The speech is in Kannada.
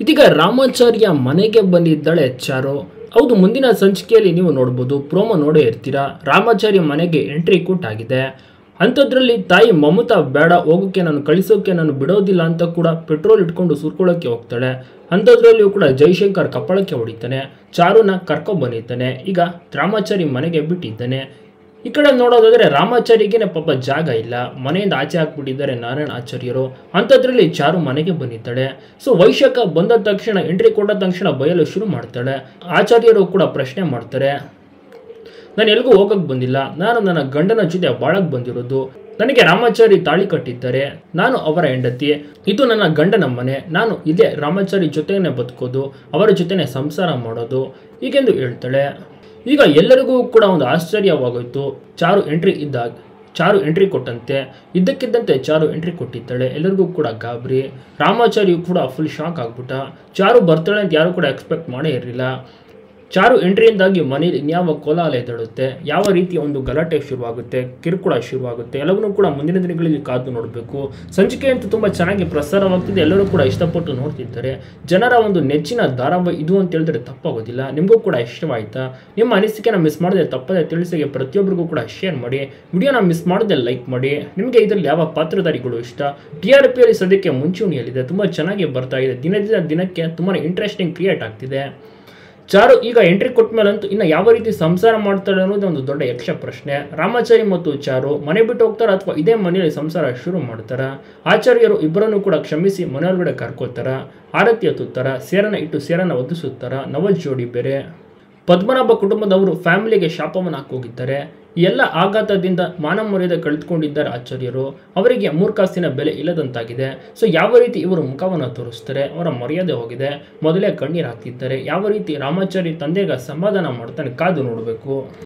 ಇದೀಗ ರಾಮಾಚಾರ್ಯ ಮನೆಗೆ ಬಂದಿದ್ದಾಳೆ ಚಾರು ಹೌದು ಮುಂದಿನ ಸಂಚಿಕೆಯಲ್ಲಿ ನೀವು ನೋಡ್ಬೋದು ಪ್ರೋಮೋ ನೋಡೇ ಇರ್ತೀರಾ ರಾಮಾಚಾರ್ಯ ಮನೆಗೆ ಎಂಟ್ರಿ ಕೊಟ್ಟಾಗಿದೆ ಅಂಥದ್ರಲ್ಲಿ ತಾಯಿ ಮಮತಾ ಬೇಡ ಹೋಗೋಕ್ಕೆ ನಾನು ಕಳಿಸೋಕೆ ನಾನು ಬಿಡೋದಿಲ್ಲ ಅಂತ ಕೂಡ ಪೆಟ್ರೋಲ್ ಇಟ್ಕೊಂಡು ಸುರ್ಕೊಳ್ಳೋಕೆ ಹೋಗ್ತಾಳೆ ಅಂಥದ್ರಲ್ಲಿಯೂ ಕೂಡ ಜೈಶಂಕರ್ ಕಪ್ಪಳಕ್ಕೆ ಹೊಡಿತಾನೆ ಚಾರುನ ಕರ್ಕೊಂಡ್ಬಂದಿದ್ದಾನೆ ಈಗ ರಾಮಾಚಾರಿ ಮನೆಗೆ ಬಿಟ್ಟಿದ್ದಾನೆ ಈ ಕಡೆ ನೋಡೋದಾದ್ರೆ ರಾಮಾಚಾರಿಗೇನೆ ಪಾಪ ಜಾಗ ಇಲ್ಲ ಮನೆಯಿಂದ ಆಚೆ ಹಾಕ್ಬಿಟ್ಟಿದ್ದಾರೆ ನಾರಾಯಣ ಆಚಾರ್ಯರು ಅಂಥದ್ರಲ್ಲಿ ಚಾರು ಮನೆಗೆ ಬಂದಿದ್ದಾಳೆ ಸೊ ವೈಶಾಖ ಬಂದ ತಕ್ಷಣ ಎಂಟ್ರಿ ಕೊಟ್ಟ ತಕ್ಷಣ ಬಯಲು ಶುರು ಮಾಡ್ತಾಳೆ ಆಚಾರ್ಯರು ಕೂಡ ಪ್ರಶ್ನೆ ಮಾಡ್ತಾರೆ ನಾನು ಎಲ್ಗೂ ಹೋಗಕ್ಕೆ ಬಂದಿಲ್ಲ ನಾನು ನನ್ನ ಗಂಡನ ಜೊತೆ ಬಾಳಕ್ಕೆ ಬಂದಿರೋದು ನನಗೆ ರಾಮಾಚಾರಿ ತಾಳಿ ಕಟ್ಟಿದ್ದಾರೆ ನಾನು ಅವರ ಹೆಂಡತಿ ಇದು ನನ್ನ ಗಂಡನ ಮನೆ ನಾನು ಇದೇ ರಾಮಾಚಾರಿ ಜೊತೆನೇ ಬದುಕೋದು ಅವರ ಜೊತೆನೇ ಸಂಸಾರ ಮಾಡೋದು ಹೀಗೆಂದು ಹೇಳ್ತಾಳೆ ಈಗ ಎಲ್ಲರಿಗೂ ಕೂಡ ಒಂದು ಆಶ್ಚರ್ಯವಾಗೋಯ್ತು ಚಾರು ಎಂಟ್ರಿ ಇದ್ದಾಗ ಚಾರು ಎಂಟ್ರಿ ಕೊಟ್ಟಂತೆ ಇದ್ದಕ್ಕಿದ್ದಂತೆ ಚಾರು ಎಂಟ್ರಿ ಕೊಟ್ಟಿದ್ದಾಳೆ ಎಲ್ಲರಿಗೂ ಕೂಡ ಗಾಬರಿ ರಾಮಾಚಾರಿಯು ಕೂಡ ಫುಲ್ ಶಾಕ್ ಆಗ್ಬಿಟ್ಟ ಚಾರು ಬರ್ತಾಳೆ ಅಂತ ಯಾರು ಕೂಡ ಎಕ್ಸ್ಪೆಕ್ಟ್ ಮಾಡೇ ಇರಲಿಲ್ಲ ಚಾರು ಎಂಟ್ರಿಯಿಂದಾಗಿ ಮನೇಲಿ ಇನ್ಯಾವ ಕೋಲಾಹಲ ಎದ್ದೇಳುತ್ತೆ ಯಾವ ರೀತಿಯ ಒಂದು ಗಲಾಟೆ ಶುರುವಾಗುತ್ತೆ ಕಿರುಕುಳ ಶುರುವಾಗುತ್ತೆ ಎಲ್ಲವನ್ನೂ ಕೂಡ ಮುಂದಿನ ದಿನಗಳಲ್ಲಿ ಕಾದು ನೋಡಬೇಕು ಸಂಚಿಕೆ ಅಂತೂ ತುಂಬ ಚೆನ್ನಾಗಿ ಪ್ರಸಾರವಾಗ್ತಿದೆ ಎಲ್ಲರೂ ಕೂಡ ಇಷ್ಟಪಟ್ಟು ನೋಡ್ತಿದ್ದಾರೆ ಜನರ ಒಂದು ನೆಚ್ಚಿನ ಧಾರಾವಾಹಿ ಇದು ಅಂತ ಹೇಳಿದ್ರೆ ತಪ್ಪಾಗೋದಿಲ್ಲ ನಿಮಗೂ ಕೂಡ ಇಷ್ಟವಾಯ್ತಾ ನಿಮ್ಮ ಅನಿಸಿಕೆನ ಮಿಸ್ ಮಾಡದೆ ತಪ್ಪದೆ ತಿಳಿಸಿಗೆ ಪ್ರತಿಯೊಬ್ಬರಿಗೂ ಕೂಡ ಶೇರ್ ಮಾಡಿ ವಿಡಿಯೋನ ಮಿಸ್ ಮಾಡದೆ ಲೈಕ್ ಮಾಡಿ ನಿಮಗೆ ಇದರಲ್ಲಿ ಯಾವ ಪಾತ್ರಧಾರಿಗಳು ಇಷ್ಟ ಟಿ ಆರ್ ಪಿಯಲ್ಲಿ ಸದ್ಯಕ್ಕೆ ಮುಂಚೂಣಿಯಲ್ಲಿದೆ ತುಂಬ ಚೆನ್ನಾಗಿ ಬರ್ತಾ ಇದೆ ದಿನದಿಂದ ದಿನಕ್ಕೆ ತುಂಬಾ ಇಂಟ್ರೆಸ್ಟಿಂಗ್ ಕ್ರಿಯೇಟ್ ಆಗ್ತಿದೆ ಚಾರು ಈಗ ಎಂಟ್ರಿ ಕೊಟ್ಟ ಮೇಲಂತೂ ಇನ್ನು ಯಾವ ರೀತಿ ಸಂಸಾರ ಮಾಡ್ತಾಳೆ ಅನ್ನೋದು ಒಂದು ದೊಡ್ಡ ಯಕ್ಷ ಪ್ರಶ್ನೆ ರಾಮಾಚಾರಿ ಮತ್ತು ಚಾರು ಮನೆ ಬಿಟ್ಟು ಹೋಗ್ತಾರ ಅಥವಾ ಇದೇ ಮನೆಯಲ್ಲಿ ಸಂಸಾರ ಶುರು ಮಾಡ್ತಾರ ಆಚಾರ್ಯರು ಇಬ್ಬರನ್ನು ಕೂಡ ಕ್ಷಮಿಸಿ ಮನೆಯೊಳಗಡೆ ಕರ್ಕೋತಾರ ಆರತಿ ಎತ್ತುತ್ತಾರ ಸೇರನ ಇಟ್ಟು ಸೇರನ ಒದಿಸುತ್ತಾರ ನವ ಜೋಡಿ ಬೇರೆ ಪದ್ಮನಾಭ ಕುಟುಂಬದವರು ಫ್ಯಾಮಿಲಿಗೆ ಶಾಪವನ್ನು ಹಾಕೋಗಿದ್ದಾರೆ ಈ ಎಲ್ಲ ಆಘಾತದಿಂದ ಮಾನ ಮರ್ಯಾದೆ ಕಳೆದುಕೊಂಡಿದ್ದಾರೆ ಆಚಾರ್ಯರು ಅವರಿಗೆ ಮೂರ್ಖಾಸ್ತಿನ ಬೆಲೆ ಇಲ್ಲದಂತಾಗಿದೆ ಸೊ ಯಾವ ರೀತಿ ಇವರು ಮುಖವನ್ನು ತೋರಿಸ್ತಾರೆ ಅವರ ಮರ್ಯಾದೆ ಹೋಗಿದೆ ಮೊದಲೇ ಕಣ್ಣೀರು ಹಾಕ್ತಿದ್ದಾರೆ ಯಾವ ರೀತಿ ರಾಮಾಚಾರಿ ತಂದೆಗೆ ಸಮಾಧಾನ ಮಾಡ್ತಾನೆ ಕಾದು ನೋಡಬೇಕು